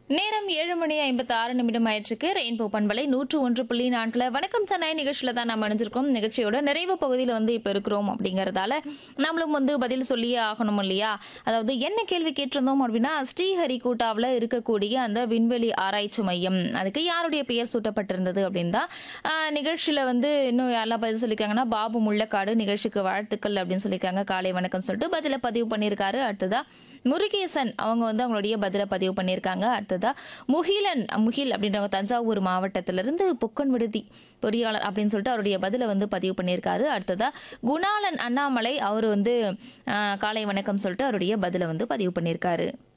நேரம் ஏழு மணி ஐம்பத்தி ஆறு நிமிடம் ஆயிடுச்சுக்கு ரெயின்போ பண்பலை நூற்று ஒன்று புள்ளி நான்குல வணக்கம் சென்னை நிகழ்ச்சியில தான் நம்ம அணிஞ்சிருக்கோம் நிகழ்ச்சியோட நிறைவு பகுதியில் வந்து இப்போ இருக்கிறோம் அப்படிங்கறதால நம்மளும் வந்து பதில் சொல்லியே ஆகணும் இல்லையா அதாவது என்ன கேள்வி கேட்டிருந்தோம் அப்படின்னா ஸ்ரீஹரிகோட்டாவில் இருக்கக்கூடிய அந்த விண்வெளி ஆராய்ச்சி மையம் அதுக்கு யாருடைய பெயர் சூட்டப்பட்டிருந்தது அப்படின்னு தான் ஆஹ், நிகழ்ச்சியில வந்து இன்னும் யாரெல்லாம் பதில் சொல்லியிருக்காங்கன்னா பாபு முள்ளக்காடு நிகழ்ச்சிக்கு வாழ்த்துக்கள் அப்படின்னு சொல்லியிருக்காங்க காலை வணக்கம் சொல்லிட்டு பதில பதிவு பண்ணியிருக்காரு அடுத்ததா முருகேசன் அவங்க வந்து அவங்களுடைய பதில பதிவு பண்ணியிருக்காங்க அடுத்ததா முகிலன் முகில் அப்படின்றவங்க தஞ்சாவூர் மாவட்டத்திலிருந்து புக்கன் விடுதி பொறியாளர் அப்படின்னு சொல்லிட்டு அவருடைய பதில வந்து பதிவு பண்ணியிருக்காரு அடுத்ததா குணாலன் அண்ணாமலை அவர் வந்து ஆஹ், காலை வணக்கம் சொல்லிட்டு அவருடைய பதில வந்து பதிவு பண்ணியிருக்காரு